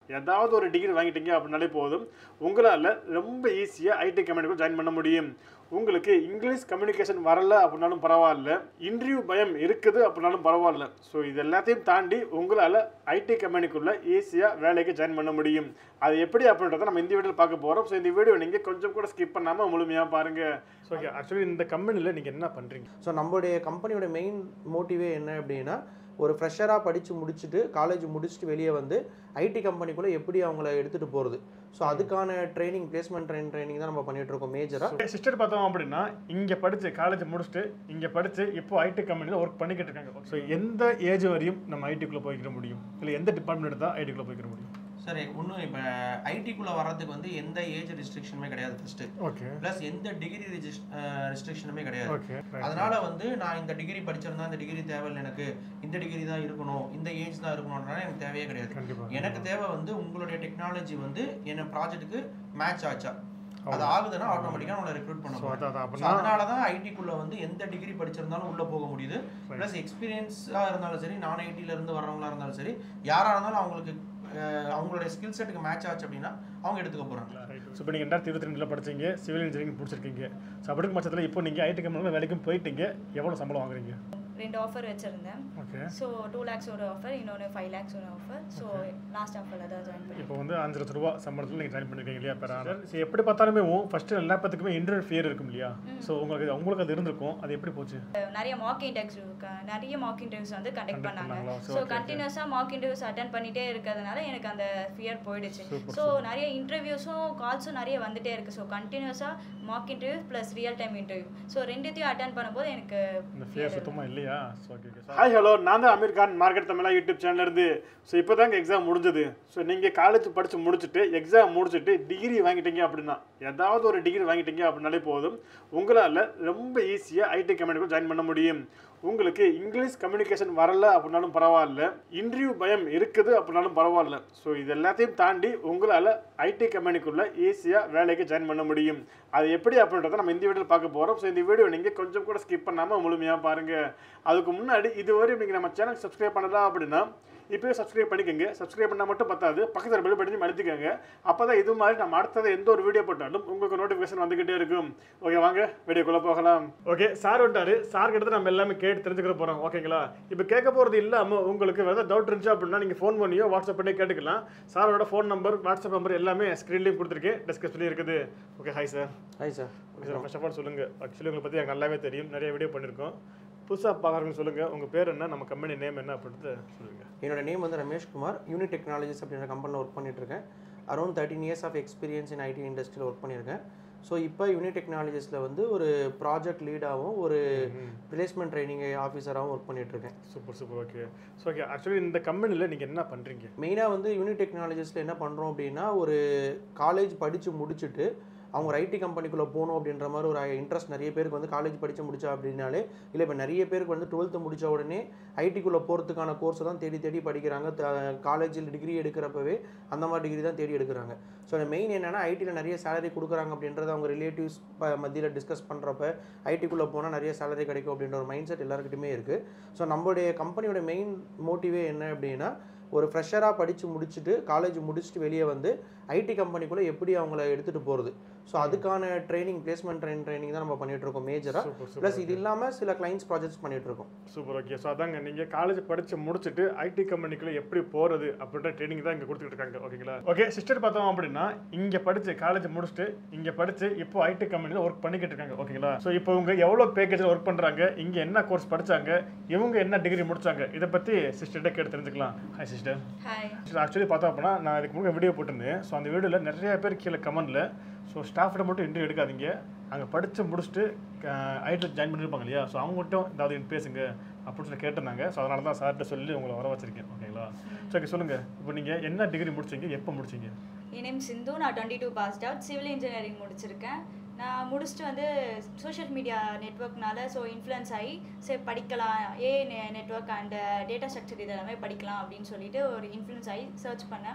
ஏதாவது ஒரு டிகிரி வாங்கிட்டீங்க அப்படின்னாலே போதும் உங்களால் ரொம்ப ஈஸியாக ஐடி கம்பெனிக்குள்ள ஜாயின் பண்ண முடியும் உங்களுக்கு இங்கிலீஷ் கம்யூனிகேஷன் வரல அப்படின்னாலும் பரவாயில்ல இன்டர்வியூ பயம் இருக்குது அப்படின்னாலும் பரவாயில்ல ஸோ இது எல்லாத்தையும் தாண்டி உங்களால் ஐடி கம்பெனிக்குள்ளே ஈஸியாக வேலைக்கு ஜாயின் பண்ண முடியும் அது எப்படி அப்படின்றத நம்ம இந்த வீடியோவில் பார்க்க போகிறோம் ஸோ இந்த வீடியோ நீங்கள் கொஞ்சம் கூட ஸ்கிப் பண்ணாமல் முழுமையாக பாருங்கள் ஸோ ஓகே ஆக்சுவலி இந்த கம்பெனியில் நீங்கள் என்ன பண்ணுறீங்க ஸோ நம்மளுடைய கம்பெனியோட மெயின் மோட்டிவே என்ன அப்படின்னா ஒரு ஃப்ரெஷராக படித்து முடிச்சுட்டு காலேஜ் முடிச்சுட்டு வெளியே வந்து ஐடி கம்பெனிக்குள்ளே எப்படி அவங்கள எடுத்துகிட்டு போகிறது ஸோ அதுக்கான ட்ரைனிங் பிளேஸ்மெண்ட் ட்ரைன் ட்ரைனிங் தான் நம்ம பண்ணிட்டு இருக்கோம் மேஜராக சிஸ்டர் பார்த்தோம் அப்படின்னா இங்கே படித்து காலேஜ் முடிச்சுட்டு இங்கே படித்து இப்போ ஐடி கம்பெனியில் ஒர்க் பண்ணிக்கிட்டு இருக்காங்க ஸோ எந்த ஏஜ் வரையும் நம்ம ஐடிக்குள்ளே போய்க்கிற முடியும் இல்லை எந்த டிபார்ட்மெண்ட் எடுத்தால் ஐடிக்குள்ளே போய்க்கிற முடியும் சரி ஒன்றும் இப்போ ஐடிக்குள்ளே வர்றதுக்கு வந்து எந்த ஏஜ் ரெஸ்ட்ரிக்ஷனுமே கிடையாது ஃபஸ்ட்டு ஓகே ப்ளஸ் எந்த டிகிரி ரெஸ்ட்ரிக்ஷனுமே கிடையாது ஓகே அதனால வந்து நான் இந்த டிகிரி படிச்சிருந்தா இந்த டிகிரி தேவையில்லை எனக்கு இந்த டிகிரி தான் இருக்கணும் இந்த ஏஜ் தான் இருக்கணும்ன்றனால எனக்கு தேவையே கிடையாது கண்டிப்பாக எனக்கு தேவை வந்து உங்களுடைய டெக்னாலஜி வந்து என்ன ப்ராஜெக்ட்டுக்கு மேட்ச் ஆச்சா அது ஆகுதுன்னா ஆட்டோமேட்டிக்காக உங்களை ரெக்ரூட் பண்ண ஸோ போறேன். அதான் So, அப்படின்னா அதனால தான் ஐடிக்குள்ள வந்து எந்த டிகிரி படிச்சிருந்தாலும் உள்ள போக முடியுது ப்ளஸ் எக்ஸ்பீரியன்ஸாக இருந்தாலும் சரி நான் ஐடில இருந்து வர்றவங்களா இருந்தாலும் சரி யாரா இருந்தாலும் அவங்களுக்கு அஹ், அவங்களுடைய ஸ்கில் செட்டுக்கு மேட்ச் ஆச்சு அப்படின்னா அவங்க எடுத்துக்க போறாங்க ஸோ இப்போ நீங்கள் ரெண்டாயிரத்தி இருபத்தி ரெண்டில் படிச்சீங்க சிவில் இன்ஜினியரிங் முடிச்சிருக்கீங்க ஸோ அப்படி இருக்கும் பட்சத்தில் இப்போ நீங்கள் ஐடி கம்பெனியில் வேலைக்கும் போயிட்டீங்க எவ்வளோ சம்பளம் வாங்குறீங்க ரெண்டு ஆஃபர் வச்சுருந்தேன் ஓகே ஸோ டூ லேக்ஸ் ஒரு ஆஃபர் இன்னொன்று ஃபைவ் லேக்ஸ் ஒரு ஆஃபர் ஸோ லாஸ்ட் ஆஃபரில் தான் ஜாயின் பண்ணி இப்போ வந்து அஞ்சு லட்ச ரூபா சம்பளத்தில் நீங்கள் ஜாயின் பண்ணிருக்கீங்க இல்லையா பெற ஸோ எப்படி பார்த்தாலுமே ஃபஸ்ட்டு எல்லா பேத்துக்குமே இன்டர்வியூ ஃபியர் இருக்கும் இல்லையா ஸோ உங்களுக்கு உங்களுக்கு அது இருந்திருக்கும் அது எப்படி போச்சு நிறைய மாக் இன்டர்வியூ நிறைய மாக் இன்டர்வியூஸ் வந்து கண்டக்ட் பண்ணாங்க பண்ணாங்களா? So, so okay, okay. கண்டினியூஸாக மாக் இன்டர்வியூஸ் அட்டன் பண்ணிட்டே இருக்கிறதுனால எனக்கு அந்த ஃபியர் போயிடுச்சு Super, ஸோ நிறைய இன்டர்வியூஸும் கால்ஸும் நிறைய வந்துட்டே இருக்கு ஸோ கண்டினியூஸாக mock interview plus real time interview so ரெண்டுத்தையும் அட்டன் பண்ணும்போது எனக்கு இந்த fear ஃபியர் இருக்கு. சுத்தமாக இல்லையா so okay okay hi hello நான் தான் அமீர் கான் மார்க்கெட் தமிழா யூடியூப் சேனல்ல இருந்து ஸோ இப்போ தாங்க எக்ஸாம் முடிஞ்சது ஸோ நீங்கள் காலேஜ் படித்து முடிச்சுட்டு எக்ஸாம் முடிச்சுட்டு டிகிரி வாங்கிட்டீங்க அப்படின்னா ஏதாவது ஒரு டிகிரி வாங்கிட்டீங்க அப்படின்னாலே போதும் உங்களால் ரொம்ப ஈஸியாக ஐடி கம்பெனிக்குள்ள ஜாயின் பண்ண முடியும் உங்களுக்கு இங்கிலீஷ் கம்யூனிகேஷன் வரல அப்படின்னாலும் பரவாயில்ல இன்டர்வியூ பயம் இருக்குது அப்படின்னாலும் பரவாயில்ல ஸோ இது எல்லாத்தையும் தாண்டி உங்களால் ஐடி கம்பெனிக்குள்ளே ஈஸியாக வேலைக்கு ஜாயின் பண்ண முடியும் அது எப்படி அப்படின்றத நம்ம இந்த வீடியோவில் பார்க்க போகிறோம் ஸோ இந்த வீடியோ நீங்கள் கொஞ்சம் கூட ஸ்கிப் பண்ணாமல் முழுமையாக பாருங்கள் அதுக்கு முன்னாடி இதுவரை நீங்கள் நம்ம சேனல் சப்ஸ்கிரைப் பண்ணலாம் அப்படின்னா இப்போயே சப்ஸ்கிரைப் பண்ணிக்கோங்க சப்ஸ்கிரைப் பண்ணால் மட்டும் பத்தாது பக்கத்தில் பெல் பட்டனையும் அழுத்திக்கோங்க அப்போ தான் இது மாதிரி நம்ம அடுத்தது எந்த ஒரு வீடியோ போட்டாலும் உங்களுக்கு நோட்டிஃபிகேஷன் வந்துக்கிட்டே இருக்கும் ஓகே வாங்க வீடியோக்குள்ளே போகலாம் ஓகே சார் வந்துட்டாரு சார் கிட்ட நம்ம எல்லாமே கேட்டு தெரிஞ்சுக்கிற போகிறோம் ஓகேங்களா இப்போ கேட்க போகிறது இல்லாமல் உங்களுக்கு வேறு டவுட் இருந்துச்சு அப்படின்னா நீங்கள் ஃபோன் பண்ணியோ வாட்ஸ்அப் பண்ணியோ கேட்டுக்கலாம் சாரோட ஃபோன் நம்பர் வாட்ஸ்அப் நம்பர் எல்லாமே ஸ்க்ரீன்லேயும் கொடுத்துருக்கேன் டிஸ்கஸ்லேயும் இருக்குது okay hi sir hi sir okay sir first of all சொல்லுங்கள் ஆக்சுவலி உங்களை பற்றி எனக்கு நல்லாவே தெரியும் நிறைய வீடியோ பண்ணியிருக்கோம் புதுசாக பார்க்குறவங்க சொல்லுங்கள் உங்கள் பேர் என்ன நம்ம கம்பெனி நேம் என்ன அப்படின்றத சொல்லுங்கள் என்னோட நேம் வந்து ரமேஷ் குமார் யூனிட் டெக்னாலஜிஸ் அப்படின்ற கம்பெனியில் ஒர்க் பண்ணிட்டு இருக்கேன் around thirteen years of experience in IT இண்டஸ்ட்ரியில் ஒர்க் பண்ணியிருக்கேன் ஸோ இப்போ யூனிட் டெக்னாலஜிஸில் வந்து ஒரு ப்ராஜெக்ட் லீடாகவும் ஒரு பிளேஸ்மெண்ட் ட்ரைனிங் ஆஃபீஸராகவும் ஒர்க் பண்ணிட்டு இருக்கேன் super super okay so okay actually இந்த கம்பெனியில் நீங்கள் என்ன பண்ணுறீங்க மெயினாக வந்து யூனிட் டெக்னாலஜிஸில் என்ன பண்ணுறோம் அப்படின்னா ஒரு காலேஜ் படித்து முடிச்சுட்டு அவங்க ஒரு ஐடி கம்பெனிக்குள்ளே போகணும் அப்படின்ற மாதிரி ஒரு இன்ட்ரெஸ்ட் நிறைய பேருக்கு வந்து காலேஜ் படித்து முடிச்சா அப்படின்னாலே இல்லை இப்போ நிறைய பேருக்கு வந்து டுவெல்த்து முடிச்ச உடனே ஐடிக்குள்ளே போகிறதுக்கான கோர்ஸை தான் தேடி தேடி படிக்கிறாங்க காலேஜில் டிகிரி எடுக்கிறப்பவே அந்த மாதிரி டிகிரி தான் தேடி எடுக்கிறாங்க ஸோ மெயின் என்னென்னா ஐடியில் நிறைய சேலரி கொடுக்குறாங்க அப்படின்றத அவங்க ரிலேட்டிவ்ஸ் மத்தியில் டிஸ்கஸ் பண்ணுறப்ப ஐடிக்குள்ளே போனால் நிறைய சேலரி கிடைக்கும் அப்படின்ற ஒரு மைண்ட் செட் எல்லாருக்கிட்டுமே இருக்குது ஸோ நம்மளுடைய கம்பெனியோட மெயின் மோட்டிவே என்ன அப்படின்னா ஒரு ஃப்ரெஷராக படித்து முடிச்சுட்டு காலேஜ் முடிச்சுட்டு வெளியே வந்து ஐடி கம்பெனிக்குள்ளே எப்படி அவங்கள எடுத்துகிட்டு போகிறது ஸோ அதுக்கான ட்ரைனிங் பிளேஸ்மெண்ட் ட்ரைன் ட்ரைனிங் தான் நம்ம பண்ணிட்டு இருக்கோம் மேஜராக சூப்பர் சூப்பர் ப்ளஸ் இது இல்லாமல் சில கிளைண்ட்ஸ் ப்ராஜெக்ட்ஸ் பண்ணிட்டு இருக்கோம் சூப்பர் ஓகே ஸோ அதாங்க நீங்கள் காலேஜ் படித்து முடிச்சுட்டு ஐடி கம்பெனிக்குள்ளே எப்படி போகிறது அப்படின்ற ட்ரைனிங் தான் இங்கே கொடுத்துட்டு இருக்காங்க ஓகேங்களா ஓகே சிஸ்டர் பார்த்தோம் அப்படின்னா இங்கே படித்து காலேஜ் முடிச்சுட்டு இங்கே படித்து இப்போ ஐடி கம்பெனியில் ஒர்க் பண்ணிக்கிட்டு இருக்காங்க ஓகேங்களா ஸோ இப்போ இவங்க எவ்வளோ பேக்கேஜில் ஒர்க் பண்ணுறாங்க இங்கே என்ன கோர்ஸ் படிச்சாங்க இவங்க என்ன டிகிரி முடிச்சாங்க இதை பற்றி சிஸ்டர்கிட்ட கேட்டு தெரிஞ்சுக்கலாம் ஹாய் சிஸ்டர் ஹாய் ஆக்சுவலி பார்த்தோம் அப்படின்னா நான் இதுக்கு முன்னாடி வீடியோ போட்டிருந்தேன் ஸோ அந்த வீடியோவில் நிறைய பேர் கீழே கமெண்டில் ஸோ ஸ்டாஃப்கிட்ட மட்டும் இன்டர்வியூ எடுக்காதீங்க அங்கே படித்து முடிச்சுட்டு ஐடியில் ஜாயின் பண்ணியிருப்பாங்க இல்லையா ஸோ அவங்க மட்டும் ஏதாவது பேசுங்க அப்படின்னு சொல்லி கேட்டிருந்தாங்க ஸோ அதனால தான் சார்கிட்ட சொல்லி உங்களை வர வச்சிருக்கேன் ஓகேங்களா ஸோ ஓகே சொல்லுங்கள் இப்போ நீங்கள் என்ன டிகிரி முடிச்சீங்க எப்போ முடிச்சீங்க என் நேம் சிந்து நான் twenty two passed out civil engineering முடிச்சிருக்கேன் நான் முடிச்சுட்டு வந்து சோஷியல் மீடியா நெட்ஒர்க்னால ஸோ இன்ஃப்ளூயன்ஸ் ஆகி சரி படிக்கலாம் ஏ நெட்ஒர்க் அண்ட் டேட்டா ஸ்ட்ரக்சர் இது எல்லாமே படிக்கலாம் அப்படின்னு சொல்லிட்டு ஒரு இன்ஃப்ளூயன்ஸ் ஆகி சர்ச் பண்ணேன்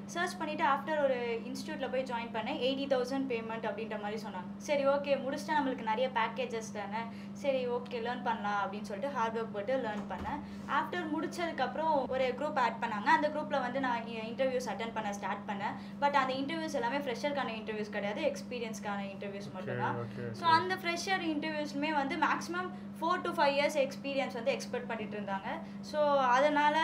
சர்ச் பண்ணிவிட்டு ஆஃப்டர் ஒரு இன்ஸ்டியூட்டில் போய் ஜாயின் பண்ணேன் எயிட்டி தௌசண்ட் பேமெண்ட் அப்படின்ற மாதிரி சொன்னாங்க சரி ஓகே முடிச்சிட்டா நம்மளுக்கு நிறைய பேக்கேஜஸ் தானே சரி ஓகே லேர்ன் பண்ணலாம் அப்படின்னு சொல்லிட்டு ஹார்ட் ஒர்க் போட்டு லேர்ன் பண்ணேன் ஆஃப்டர் முடிச்சதுக்கப்புறம் ஒரு குரூப் ஆட் பண்ணாங்க அந்த குரூப்பில் வந்து நான் இன்டர்வியூஸ் அட்டன் பண்ண ஸ்டார்ட் பண்ணேன் பட் அந்த இன்டர்வியூஸ் எல்லாமே ஃப்ரெஷருக்கான இன்டர்வியூஸ் கிடையாது எக்ஸ்பீரியன்ஸ்க்கான இன்டர்வியூஸ் மட்டும்தான் okay, ஸோ அந்த ஃப்ரெஷர் இன்டர்வியூஸ்மே வந்து maximum four to five years experience வந்து எக்ஸ்பெக்ட் பண்ணிட்டு இருந்தாங்க ஸோ அதனால்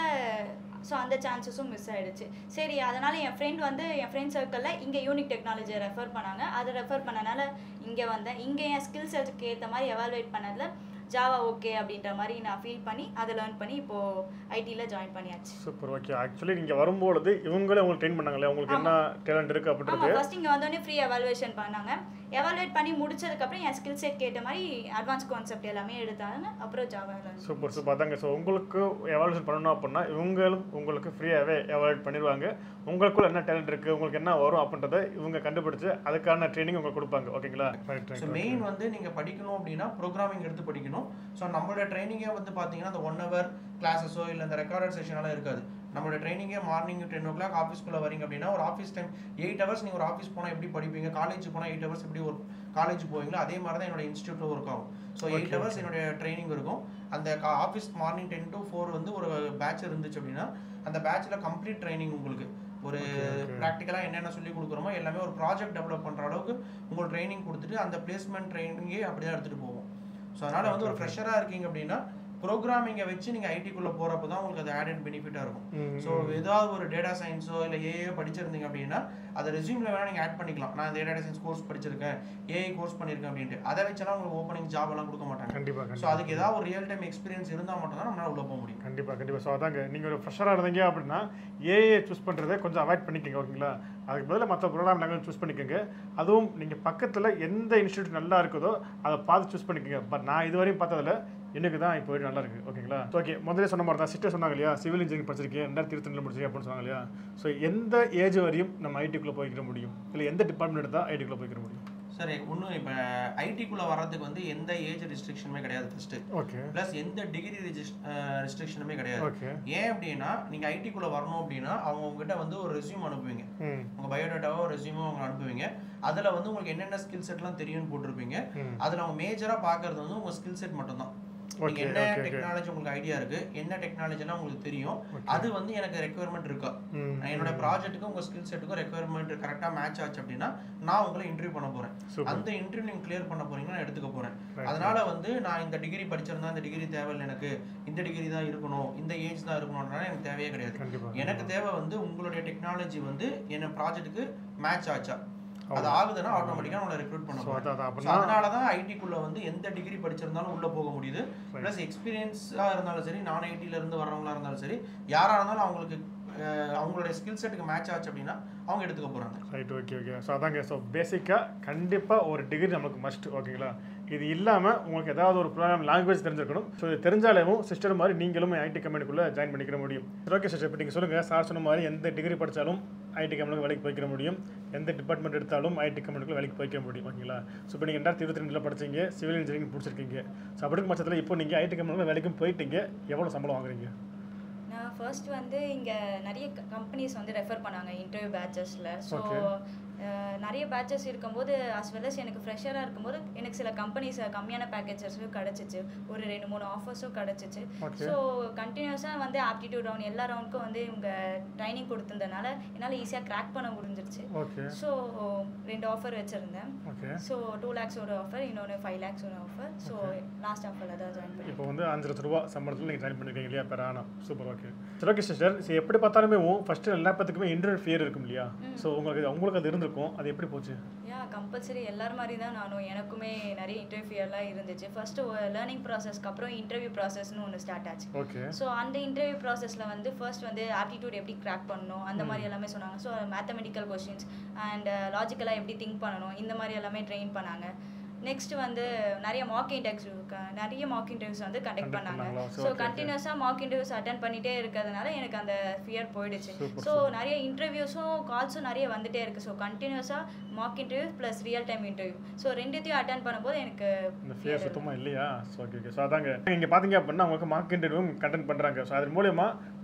ஸோ அந்த சான்சஸும் மிஸ் ஆயிடுச்சு சரி அதனால் என் ஃப்ரெண்ட் வந்து என் ஃப்ரெண்ட் சர்க்கிளில் இங்கே யூனிக் டெக்னாலஜியை ரெஃபர் பண்ணாங்க அதை ரெஃபர் பண்ணனால இங்கே வந்தேன் இங்கே என் ஸ்கில் செட்டுக்கு ஏற்ற மாதிரி எவாலுவேட் பண்ணதில் ஜாவா ஓகே அப்படின்ற மாதிரி நான் ஃபீல் பண்ணி அதை லேர்ன் பண்ணி இப்போது ஐடியில் ஜாயின் பண்ணியாச்சு சூப்பர் ஓகே ஆக்சுவலி நீங்க வரும்பொழுது இவங்களே உங்களுக்கு ட்ரெயின் பண்ணாங்களே உங்களுக்கு என்ன டேலண்ட் இருக்கு ஆமாம் அப்படின்றது ஃபர்ஸ்ட் இங்கே வந்தோடனே ஃப்ரீ எவாலுவேஷன் பண்ணாங்க எவாலுவேட் பண்ணி முடிச்சதுக்கப்புறம் என் ஸ்கில் செட் கேட்ட மாதிரி அட்வான்ஸ் கான்செப்ட் எல்லாமே எடுத்தாங்க அப்புறம் ஜாவா லேர்ன் சூப்பர் சூப்பர் அதாங்க ஸோ உங்களுக்கு எவாலுவேஷன் பண்ணணும் அப்படின்னா இவங்களும் உங்களுக்கு ஃப்ரீயாகவே எவாலுவேட் பண்ணிடுவாங்க உங்களுக்குள்ள என்ன டேலண்ட் இருக்குது உங்களுக்கு என்ன வரும் அப்படின்றத இவங்க கண்டுபிடிச்சு அதுக்கான ட்ரைனிங் உங்களுக்கு கொடுப்பாங்க ஓகேங்களா ரைட் ஸோ மெயின் வந்து நீங்கள் படிக்கணும் அப்படின்னா ப்ரோக்ராமிங் எடுத்து படிக்கணும் ஸோ நம்மளோட ட்ரைனிங்கே வந்து பார்த்தீங்கன்னா அந்த ஒன் ஹவர் கிளாஸஸோ இல்லை இந்த ரெக்கார்டட் செஷனெல்லாம் இருக்காது நம்மளோட ட்ரைனிங்கே மார்னிங் டென் ஓ கிளாக் ஆஃபீஸ்க்குள்ளே வரீங்க அப்படின்னா ஒரு ஆஃபீஸ் டைம் எயிட் ஹவர்ஸ் நீங்கள் ஒரு ஆஃபீஸ் போனால் எப்படி படிப்பீங்க காலேஜ் போனால் எயிட் ஹவர்ஸ் எப்படி ஒரு காலேஜ் போவீங்களோ அதே மாதிரி தான் என்னோட இன்ஸ்டியூட்டில் ஒர்க் ஆகும் ஸோ எயிட் ஹவர்ஸ் என்னுடைய ட்ரைனிங் இருக்கும் அந்த office morning ten to four வந்து ஒரு பேட்ச் இருந்துச்சு அப்படின்னா அந்த பேட்சில் கம்ப்ளீட் ட்ரைனிங் உங்களுக்கு ஒரு ப்ராக்டிக்கலாக என்னென்ன சொல்லி கொடுக்குறோமோ எல்லாமே ஒரு ப்ராஜெக்ட் டெவலப் பண்ணுற அளவுக்கு உங்களுக்கு ட்ரைனிங் கொடுத்துட்டு அந்த பிளேஸ்மெண்ட் ட்ரைனிங்கே அப்படி தான் எடுத்துகிட்டு போவோம் ஸோ அதனால் வந்து ஒரு ஃப்ரெஷராக இருக்கீங்க அப்படின்னா ப்ரோக்ராமிங்கை வச்சு நீங்கள் ஐடிக்குள்ளே போகிறப்ப தான் உங்களுக்கு அது ஆடட் பெனிஃபிட்டாக இருக்கும் ஸோ ஏதாவது ஒரு டேட்டா சயின்ஸோ இல்லை ஏஏ படிச்சிருந்தீங்க அப்படின்னா அதை ரெஸ்யூமில் வேணால் நீங்கள் ஆட் பண்ணிக்கலாம் நான் இந்த டேட்டா சயின்ஸ் கோர்ஸ் படிச்சிருக்கேன் ஏஐ கோர்ஸ் பண்ணியிருக்கேன் அப்படின்ட்டு அதை வச்செல்லாம் உங்களுக்கு ஓப்பனிங் ஜாப் எல்லாம் கொடுக்க மாட்டாங்க கண்டிப்பாக ஸோ கண்டிப்பாக அதுக்கு ஏதாவது ஒரு ரியல் டைம் எக்ஸ்பீரியன்ஸ் இருந்தால் மட்டும் தான் நம்மளால உள்ள போக முடியும் கண்டிப்பாக கண்டிப்பாக ஸோ அதாங்க நீங்கள் ஒரு ஃப்ரெஷராக இருந்தீங்க அப்படின்னா ஏஏ சூஸ் பண்ணுறதை கொஞ்சம் அவாய்ட் பண்ணிக்கோங்க ஓகேங்களா அதுக்கு பதிலாக மற்ற ப்ரோக்ராம் லாங்குவேஜ் சூஸ் பண்ணிக்கோங்க அதுவும் நீங்கள் பக்கத்தில் எந்த இன்ஸ்டியூட் நல்லா இருக்குதோ அதை பார்த்து சூஸ் பண்ணிக்கோங்க பட் நான் இதுவரையும் பார்த்ததில் எனக்கு தான் இப்போ வரைக்கும் நல்லா இருக்குது ஓகேங்களா ஓகே முதல்ல சொன்ன மாதிரி தான் சிஸ்டர் சொன்னாங்க இல்லையா சிவில் இன்ஜினியரிங் படிச்சிருக்கேன் ரெண்டாயிரத்தி இருபத்தி ரெண்டு முடிச்சிருக்கேன் அப்படின்னு சொன்னாங்க இல்லையா ஸோ எந்த ஏஜ் வரையும் நம்ம ஐடிக்குள்ளே போய்க்கிற முடியும் இல்லை எந்த டிபார்ட்மெண்ட் எடுத்தால் ஐடிக்குள்ளே போய்க்கிற முடியும் சரி ஒன்றும் இப்போ ஐடிக்குள்ளே வர்றதுக்கு வந்து எந்த ஏஜ் ரெஸ்ட்ரிக்ஷனுமே கிடையாது ஃபஸ்ட்டு ஓகே ப்ளஸ் எந்த டிகிரி ரெஸ்ட்ரிக்ஷனுமே கிடையாது ஓகே ஏன் அப்படின்னா நீங்கள் ஐடிக்குள்ளே வரணும் அப்படின்னா அவங்க உங்ககிட்ட வந்து ஒரு ரெஸ்யூம் அனுப்புவீங்க ம் உங்கள் பயோடேட்டாவோ ரெஸ்யூமோ அவங்க அனுப்புவீங்க அதில் வந்து உங்களுக்கு என்னென்ன ஸ்கில் செட்லாம் தெரியும்னு போட்டிருப்பீங்க ம் அதில் அவங்க மேஜராக பார்க்கறது வந்து உங்கள் ஸ்கில் செட் மட்டும்தான் நீங்க ஓகே என்ன ஓகே ஓகே டெக்னாலஜி உங்களுக்கு ஐடியா இருக்கு என்ன டெக்னாலஜிலாம் உங்களுக்கு தெரியும் அது வந்து எனக்கு ரெக்குயர்மெண்ட் இருக்கா ம் நான் என்னோட ப்ராஜெக்ட்டுக்கும் உங்க ஸ்கில் செட்டுக்கும் ரெக்குயர்மெண்ட் கரெக்டாக மேட்ச் ஆச்சு அப்படின்னா நான் உங்களை இன்டர்வியூ பண்ண போறேன் சூப்பர் அந்த இன்டர்வியூ நீங்க கிளியர் பண்ண போறீங்கன்னா நான் எடுத்துக்க போறேன் Right. அதனால வந்து நான் இந்த டிகிரி படிச்சிருந்தா இந்த டிகிரி தேவையில்லை எனக்கு இந்த டிகிரி தான் இருக்கணும் இந்த ஏஜ் தான் இருக்கணும்னால எனக்கு தேவையே கிடையாது கண்டிப்பாக எனக்கு தேவை வந்து உங்களுடைய டெக்னாலஜி வந்து என்ன ப்ராஜெக்ட்டுக்கு மேட்ச் ஆச்சா அது ஆகுதுன்னா ஆட்டோமேட்டிக்காக உங்களை ரெக்ரூட் பண்ண ஸோ போறேன் அதான் அதான் So, அப்படின்னா அதனால தான் ஐடிக்குள்ள வந்து எந்த டிகிரி படிச்சிருந்தாலும் உள்ள போக முடியுது ப்ளஸ் எக்ஸ்பீரியன்ஸாக இருந்தாலும் சரி நான் ஐடில இருந்து வர்றவங்களா இருந்தாலும் சரி யாரா இருந்தாலும் அவங்களுக்கு அஹ், அவங்களுடைய ஸ்கில் செட்டுக்கு மேட்ச் ஆச்சு அப்படின்னா அவங்க எடுத்துக்க போறாங்க ரைட் ஓகே ஓகே ஸோ அதாங்க ஸோ பேசிக்காக கண்டிப்பாக ஒரு டிகிரி நமக்கு மஸ்ட் ஓகேங்களா இது இல்லாமல் உங்களுக்கு ஏதாவது ஒரு ப்ரோக்ராம் லாங்குவேஜ் தெரிஞ்சிருக்கணும் ஸோ இது தெரிஞ்சாலேயும் சிஸ்டர் மாதிரி நீங்களும் ஐடி கம்பெனிக்குள்ளே ஜாயின் பண்ணிக்கிற முடியும் சரி ஓகே சிஸ்டர் இப்போ நீங்கள் சொல்லுங்கள் சார் சொன்ன மாதிரி எந்த டிகிரி படித்தாலும் ஐடி கம்பெனிக்கு வேலைக்கு போய்க்கிற முடியும் எந்த டிபார்ட்மெண்ட் எடுத்தாலும் ஐடி கம்பெனிக்குள்ள வேலைக்கு போய்க்கிற முடியும் ஓகேங்களா ஸோ இப்போ நீங்கள் ரெண்டாயிரத்தி இருபத்தி ரெண்டில் படிச்சீங்க சிவில் இன்ஜினியரிங் முடிச்சிருக்கீங்க ஸோ அப்படி இருக்கும் பட்சத்தில் இப்போ நீங்கள் ஐடி கம்பெனிக்குள்ள வேலைக்கும் போயிட்டீங்க எவ்வளோ சம்பளம் வாங்குறீங்க நான் ஃபர்ஸ்ட் வந்து இங்கே நிறைய கம்பெனிஸ் வந்து ரெஃபர் பண்ணாங்க இன்டர்வியூ பேட்சஸில் ஸோ Okay. நிறைய பேட்சஸ் இருக்கும்போது அஸ் வெல் அஸ் எனக்கு ஃப்ரெஷராக இருக்கும்போது எனக்கு சில கம்பெனிஸ் கம்மியான பேக்கேஜஸும் கிடச்சிச்சு ஒரு ரெண்டு மூணு ஆஃபர்ஸும் கிடச்சிச்சு Okay. ஸோ கண்டினியூஸாக வந்து ஆப்டிடியூட் ரவுண்ட் எல்லா ரவுண்டுக்கும் வந்து இவங்க ட்ரைனிங் கொடுத்துருந்தனால என்னால் ஈஸியாக கிராக் பண்ண முடிஞ்சிருச்சு ஓகே ஸோ ரெண்டு ஆஃபர் வச்சுருந்தேன் ஓகே ஸோ டூ லேக்ஸ் ஒரு ஆஃபர் இன்னொன்று ஃபைவ் லேக்ஸ் ஒரு ஆஃபர் ஸோ லாஸ்ட் ஆஃபரில் தான் ஜாயின் பண்ணி இப்போ வந்து அஞ்சு லட்ச ரூபா சம்பளத்தில் நீங்கள் ஜாயின் பண்ணிருக்கீங்க இல்லையா பெர் ஆனம் சூப்பர் ஓகே சரி ஓகே சிஸ்டர் சரி எப்படி பார்த்தாலுமே ஃபஸ்ட்டு எல்லா பேத்துக்குமே இன்டர்வியூ ஃபியர் இருக்கும் இல்லையா ஸோ உங்களுக்கு உங்களுக்கு அது இருந்திருக்கும் அது எப்படி போச்சு யா கம்பல்சரி எல்லார் மாதிரி தான் நானும் எனக்குமே நிறைய இன்டர்வியூலாம் இருந்துச்சு ஃபர்ஸ்ட் லேர்னிங் ப்ராசஸ்க்கு அப்புறம் இன்டர்வியூ ப்ராசஸ்னு ஒன்று ஸ்டார்ட் ஆச்சு ஓகே ஸோ அந்த இன்டர்வியூ ப்ராசஸில் வந்து ஃபர்ஸ்ட் வந்து ஆப்டிடியூட் எப்படி கிராக் பண்ணணும் அந்த மாதிரி எல்லாமே சொன்னாங்க ஸோ மேத்தமெட்டிக்கல் கொஷின்ஸ் அண்ட் லாஜிக்கலாக எப்படி திங்க் பண்ணணும் இந்த மாதிரி எல்லாமே ட்ரெயின் பண்ணாங்க நெக்ஸ்ட் வந்து நிறைய மாக் இன்டர்வியூ நிறைய மாக் இன்டர்வியூஸ் வந்து கண்டக்ட் Conduct பண்ணாங்க பண்ணாங்களா? So, so okay, okay. கண்டினியூஸாக மாக் இன்டர்வியூஸ் அட்டன் பண்ணிட்டே இருக்கிறதுனால எனக்கு அந்த ஃபியர் போயிடுச்சு Super, ஸோ நிறைய இன்டர்வியூஸும் கால்ஸும் நிறைய வந்துட்டே இருக்கு ஸோ கண்டினியூஸாக mock interview plus real time interview so ரெண்டுத்தையும் அட்டன் பண்ணும்போது எனக்கு இந்த ஃபியர் சுத்தமாக இல்லையா ஸோ ஓகே ஓகே ஸோ அதாங்க இங்கே பார்த்தீங்க அப்படின்னா உங்களுக்கு மார்க் இன்டர்வியூ கண்டென்ட் பண்ணுறாங்க ஸோ அது மூலயமா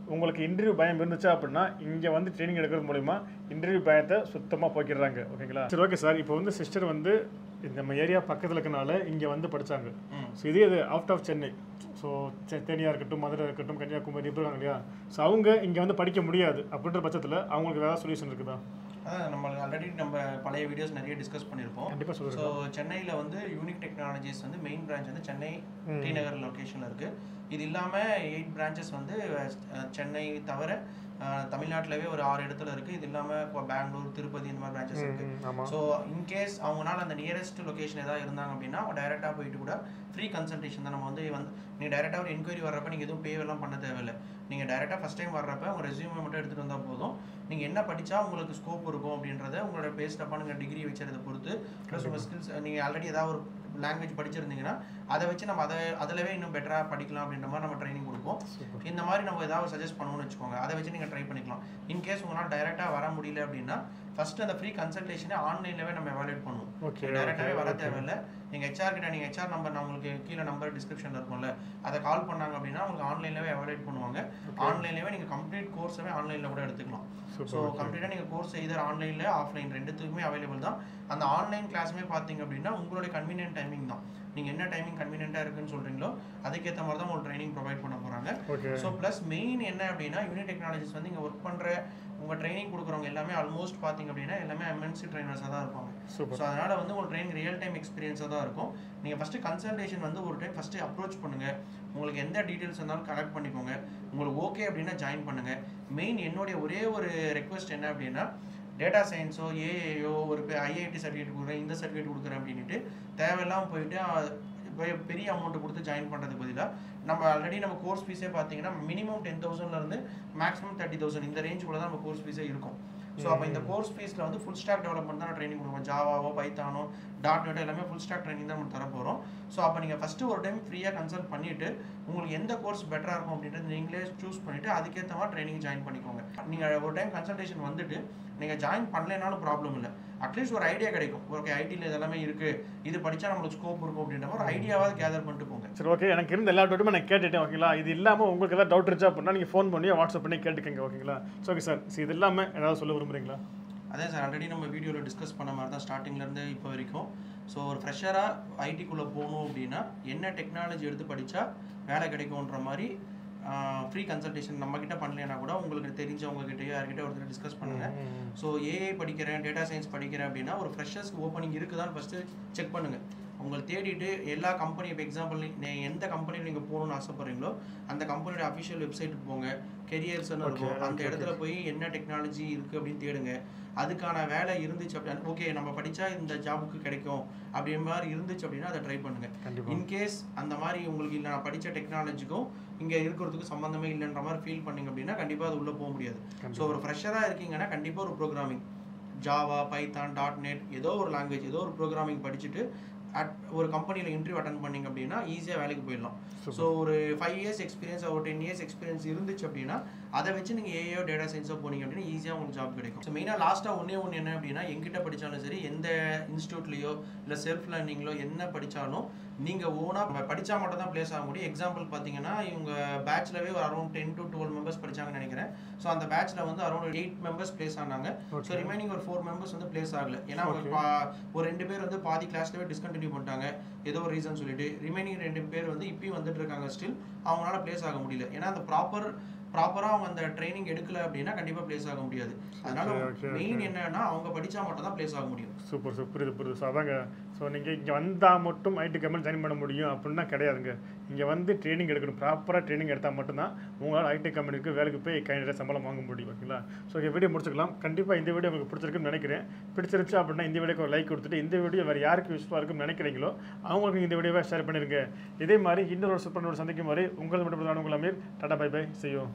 உங்களுக்கு இன்டர்வியூ பயம் இருந்துச்சா அப்படின்னா இங்கே வந்து ட்ரைனிங் எடுக்கிறது மூலிமா இன்டர்வியூ பயத்தை சுத்தமாக போக்கிடுறாங்க ஓகேங்களா சரி ஓகே சார் இப்போ வந்து சிஸ்டர் வந்து இந்த நம்ம ஏரியா பக்கத்தில் இருக்கனால இங்கே வந்து படித்தாங்க ஸோ இதே இது அவுட் ஆஃப் சென்னை ஸோ தேனியாக இருக்கட்டும் மதுரை இருக்கட்டும் கன்னியாகுமரி இப்படி இருக்காங்க இல்லையா ஸோ அவங்க இங்கே வந்து படிக்க முடியாது அப்படின்ற பட்சத்தில் அவங்களுக்கு ஏதாவது சொல்யூஷன் இருக்குதா அதான் நம்மளுக்கு ஆல்ரெடி நம்ம பழைய வீடியோஸ் நிறைய டிஸ்கஸ் பண்ணியிருப்போம் கண்டிப்பாக சொல்லுங்கள் ஸோ சென்னையில் வந்து யூனிக் டெக்னாலஜிஸ் வந்து மெயின் பிரான்ச் வந்து சென்னை டி நகர் லொக்கேஷனில் இருக்குது இது இல்லாமல் எயிட் பிரான்ச்சஸ் வந்து அஹ், சென்னை தவிர தமிழ்நாட்டிலவே ஒரு ஆறு இடத்துல இருக்குது இது இல்லாமல் இப்போ பெங்களூர் திருப்பதி இந்த மாதிரி பிரான்ச்சஸ் இருக்குது ஆமாம் ஸோ இன்கேஸ் அவங்களால அந்த நியரஸ்ட் லொகேஷன் ஏதாவது இருந்தாங்க அப்படின்னா அவங்க டைரெக்டாக போயிட்டு கூட ஃப்ரீ கன்சல்டேஷன் தான் நம்ம வந்து வந்து நீங்கள் டைரெக்டாக ஒரு என்கொயரி வர்றப்ப நீங்கள் எதுவும் pay எல்லாம் பண்ண தேவையில்லை நீங்கள் டைரெக்டாக ஃபஸ்ட் டைம் வர்றப்ப உங்கள் ரெஸ்யூமே மட்டும் எடுத்துகிட்டு வந்தால் போதும் நீங்கள் என்ன படித்தா உங்களுக்கு ஸ்கோப் இருக்கும் அப்படின்றத உங்களோட பேஸ்ட் அப்பான நீங்கள் டிகிரி வச்சதை பொறுத்து ப்ளஸ் உங்கள் ஸ்கில்ஸ் நீங்கள் ஆல்ரெடி ஏதாவது ஒரு லாங்குவேஜ் படிச்சிருந்தீங்கன்னா அதை வச்சு நம்ம அதை அதிலவே இன்னும் பெட்டராக படிக்கலாம் அப்படின்ற மாதிரி நம்ம ட்ரைனிங் கொடுப்போம் இந்த மாதிரி நம்ம ஏதாவது சஜஸ்ட் பண்ணுவோம்னு வச்சுக்கோங்க அதை வச்சு நீங்கள் ட்ரை பண்ணிக்கலாம் இன்கேஸ் உங்களால் டைரெக்டாக வர முடியல அப்படின்னா ஃபர்ஸ்ட் அந்த ஃப்ரீ கன்சல்டேஷனை ஆன்லைன்லவே நம்ம எவாலுவேட் பண்ணுவோம் ஓகே டேரெக்டாகவே வர தேவையில்லை நீங்கள் ஹெச்ஆர் கிட்ட நீங்கள் ஹெச்ஆர் நம்பர் நான் உங்களுக்கு கீழே நம்பர் டிஸ்கிரிப்ஷனில் இருக்கும்ல அதை கால் பண்ணாங்க அப்படின்னா உங்களுக்கு ஆன்லைன்லவே எவாலுவேட் பண்ணுவாங்க ஆன்லைன்லவே நீங்கள் கம்ப்ளீட் கோர்ஸவே ஆன்லைனில் கூட எடுத்துக்கலாம் ஸோ கம்ப்ளீட்டாக நீங்கள் கோர்ஸ் எய்தர் ஆன்லைனில் ஆஃப்லைன் ரெண்டுத்துக்குமே அவைலபிள் தான் அந்த ஆன்லைன் கிளாஸுமே பார்த்தீங்க அப்படின்னா உங்களுடைய கன்வீனியன்ட் டைமிங் தான் நீங்கள் என்ன டைமிங் கன்வீனியன்ட்டாக இருக்குன்னு சொல்கிறீங்களோ அதுக்கேற்ற மாதிரி தான் உங்களுக்கு ட்ரைனிங் ப்ரொவைட் பண்ண போகிறாங்க ஓகே ஸோ ப்ளஸ் மெயின் என்ன அப்படின்னா யூனிட் டெக்னாலஜிஸ் வந்து இங்கே ஒர்க் பண்ணுற உங்கள் ட்ரைனிங் கொடுக்குறவங்க எல்லாமே ஆல்மோஸ்ட் பார்த்தீங்க அப்படின்னா எல்லாமே எம்என்சி ட்ரைனர்ஸாக தான் இருப்பாங்க சூப்பர் ஸோ அதனால் வந்து உங்களுக்கு ட்ரைனிங் ரியல் டைம் எக்ஸ்பீரியன்ஸாக தான் இருக்கும் நீங்கள் ஃபஸ்ட்டு கன்சல்டேஷன் வந்து ஒரு டைம் ஃபஸ்ட்டு அப்ரோச் பண்ணுங்கள் உங்களுக்கு எந்த டீட்டெயில்ஸ் இருந்தாலும் கலெக்ட் பண்ணிக்கோங்க உங்களுக்கு ஓகே அப்படின்னா ஜாயின் பண்ணுங்கள் மெயின் என்னுடைய ஒரே ஒரு ரெக்வஸ்ட் என்ன அப்படின்னா டேட்டா சயின்ஸோ ஏஏயோ ஒரு ஐஐடி சர்டிஃபிகேட் கொடுக்குறேன் இந்த சர்டிஃபிகேட் கொடுக்குறேன் அப்படின்ட்டு தேவையில்லாமல் போயிட்டு அஹ், பெ- பெரிய அமௌண்ட் கொடுத்து ஜாயின் பண்ணுறதுக்கு பதிலாக நம்ம ஆல்ரெடி நம்ம கோர்ஸ் ஃபீஸே பார்த்தீங்கன்னா மினிமம் டென் தௌசண்ட்லேருந்து மேக்ஸிமம் தேர்ட்டி தௌசண்ட் இந்த ரேஞ்சுக்குள்ள தான் நம்ம கோர்ஸ் ஃபீஸே இருக்கும் ஸோ அப்போ இந்த கோர்ஸ் ஃபீஸில் வந்து ஃபுல் ஸ்டாக் டெவலப்மெண்ட் தான் ட்ரைனிங் கொடுப்போம் ஜாவாவோ பைத்தானோ டாட் நெட் எல்லாமே ஃபுல் ஸ்டாக் ட்ரைனிங் தான் நம்ம தர போகிறோம் ஸோ அப்போ நீங்கள் ஃபஸ்ட்டு ஒரு டைம் ஃப்ரீயாக கன்சல்ட் பண்ணிவிட்டு உங்களுக்கு எந்த கோர்ஸ் பெட்டராக இருக்கும் அப்படின்றது நீங்களே சூஸ் பண்ணிவிட்டு அதுக்கேற்ற மாதிரி ட்ரைனிங் ஜாயின் பண்ணிக்கோங்க நீங்கள் ஒரு டைம் கன்சல்டேஷன் வந்துட்டு நீங்கள் ஜாயின் பண்ணலைனாலும் ப்ராப்ளம் இல்லை அட்லீஸ்ட் ஒரு ஐடியா கிடைக்கும் ஓகே ஐடியில் இதெல்லாமே இருக்குது இது படித்தா நம்மளுக்கு ஸ்கோப் இருக்கும் அப்படின்ற மாதிரி ஒரு ஐடியாவாவது கேதர் பண்ணிட்டு போங்க சரி ஓகே எனக்கு இருந்த எல்லா டவுட்டுமே நான் கேட்டுட்டேன் ஓகேங்களா இது இல்லாமல் உங்களுக்கு ஏதாவது டவுட் இருந்துச்சா அப்படின்னா நீங்கள் ஃபோன் பண்ணி வாட்ஸ்அப் பண்ணி கேட்டுக்கங்க ஓகேங்களா ஸோ ஓகே சார் இது இல்லாமல் ஏதாவது சொல்ல விரும்புறீங்களா அதே சார் ஆல்ரெடி நம்ம வீடியோவில் டிஸ்கஸ் பண்ண மாதிரி தான் ஸ்டார்டிங்லேருந்து இப்போ வரைக்கும் ஸோ ஒரு ஃப்ரெஷராக ஐடிக்குள்ளே போகணும் அப்படின்னா என்ன டெக்னாலஜி எடுத்து படித்தா வேலை கிடைக்கும்ன்ற மாதிரி ஃப்ரீ கன்சல்டேஷன் நம்மக்கிட்ட பண்ணலைன்னா கூட உங்களுக்கு தெரிஞ்சவங்க கிட்டயோ யார்கிட்ட ஒருத்தர் டிஸ்கஸ் பண்ணுங்கள் ஸோ ஏஐ படிக்கிறேன் டேட்டா சயின்ஸ் படிக்கிறேன் அப்படின்னா ஒரு ஃப்ரெஷர்ஸ்க்கு ஓப்பனிங் இருக்குதான்னு ஃபஸ்ட்டு செக் பண்ணுங்கள் உங்களை தேடிட்டு எல்லா கம்பெனி இப்போ எக்ஸாம்பிள் நீங்கள் எந்த கம்பெனியில் நீங்கள் போகணும்னு ஆசைப்படுறீங்களோ அந்த கம்பெனியோட அஃபிஷியல் வெப்சைட்டுக்கு போங்க கெரியர்ஸ்னு இருக்கும் அந்த இடத்துல போய் என்ன டெக்னாலஜி இருக்குது அப்படின்னு தேடுங்க அதுக்கான வேலை இருந்துச்சு அப்படின்னா ஓகே நம்ம படித்தா இந்த ஜாபுக்கு கிடைக்கும் அப்படின்ற மாதிரி இருந்துச்சு அப்படின்னா அதை ட்ரை பண்ணுங்கள் கண்டிப்பாக இன்கேஸ் அந்த மாதிரி உங்களுக்கு இல்லை நான் படித்த டெக்னாலஜிக்கும் இங்கே இருக்கிறதுக்கு சம்மந்தமே இல்லைன்ற மாதிரி ஃபீல் பண்ணீங்க அப்படின்னா கண்டிப்பாக அது உள்ளே போக முடியாது ஸோ ஒரு ஃப்ரெஷராக இருக்கீங்கன்னா கண்டிப்பாக ஒரு programming Java Python dot net ஏதோ ஒரு லாங்குவேஜ் ஏதோ ஒரு ப்ரோக்ராமிங் படிச்சுட்டு அட் ஒரு கம்பெனியில் இன்டர்வியூ அட்டன் பண்ணீங்க அப்படின்னா ஈஸியாக வேலைக்கு போயிடலாம் ஸோ ஒரு ஃபைவ் இயர்ஸ் எக்ஸ்பீரியன்ஸ் ஒரு டென் இயர்ஸ் எக்ஸ்பீரியன்ஸ் இருந்துச்சு அப்படின்னா அதை வச்சு நீங்கள் ஏஐயோ டேட்டா சயின்ஸோ போனீங்க அப்படின்னா ஈஸியாக உங்களுக்கு ஜாப் கிடைக்கும் ஸோ மெயினாக லாஸ்ட்டாக ஒன்றே ஒன்று என்ன அப்படின்னா எங்கிட்ட படித்தாலும் சரி எந்த இன்ஸ்டியூட்லேயோ இல்லை செல்ஃப் லேர்னிங்லோ என்ன படித்தாலும் நீங்கள் ஓனாக படித்தா மட்டும் தான் ப்ளேஸ் ஆக முடியும் எக்ஸாம்பிள் பார்த்தீங்கன்னா இவங்க பேட்ச்லவே ஒரு around ten to twelve members படிச்சாங்கன்னு நினைக்கிறேன் ஸோ அந்த பேட்ச்ல வந்து அரௌண்ட் எயிட் மெம்பர்ஸ் ப்ளேஸ் ஆனாங்க ஸோ ரிமைனிங் ஒரு ஃபோர் மெம்பர்ஸ் வந்து ப்ளேஸ் ஆகல ஏன்னா அவங்க பா- ஒரு ரெண்டு பேர் வந்து பாதி கிளாஸ்லவே டிஸ்கண்டினியூ பண்ணிட்டாங்க ஏதோ ஒரு ரீசன் சொல்லிட்டு ரிமைனிங் ரெண்டு பேர் வந்து இப்பயும் வந்துட்டு இருக்காங்க ஸ்டில் அவங்களால ப்ளேஸ் ஆக முடியல ஏன்னா அந்த ப்ராப்பர் ப்ராப்பராக அவங்க அந்த ட்ரைனிங் எடுக்கல அப்படின்னா கண்டிப்பாக ப்ளேஸ் ஆக முடியாது அதனால Okay, okay, மெயின் என்னன்னா அவங்க படிச்சா மட்டும் தான் ப்ளேஸ் ஆக முடியும் சூப்பர் சூப்பர் புரியுது புரியுது ஸோ அதாங்க ஸோ நீங்கள் இங்கே வந்தால் மட்டும் ஐடி கம்பெனி ஜாயின் பண்ண முடியும் அப்படின்னா கிடையாதுங்க இங்கே வந்து ட்ரைனிங் எடுக்கணும் ப்ராப்பராக ட்ரைனிங் எடுத்தால் மட்டும்தான் உங்களால் ஐடி கம்பெனிக்கு வேலைக்கு போய் கை நிறைய சம்பளம் வாங்க முடியும் ஓகேங்களா ஸோ ஓகே வீடியோ முடிச்சுக்கலாம் கண்டிப்பாக இந்த வீடியோ உங்களுக்கு பிடிச்சிருக்குன்னு நினைக்கிறேன் பிடிச்சிருச்சு அப்படின்னா இந்த வீடியோக்கு ஒரு லைக் கொடுத்துட்டு இந்த வீடியோ வேறு யாருக்கு யூஸ்ஃபுல்லாக இருக்கும்னு நினைக்கிறீங்களோ அவங்களுக்கு இந்த வீடியோவை ஷேர் பண்ணிருங்க இதே மாதிரி இன்னொரு சூப்பர் சந்திக்கும் வரை உங்கள் மட்டும் உங்கள் அமீர் டாடா பை பை செய்யும்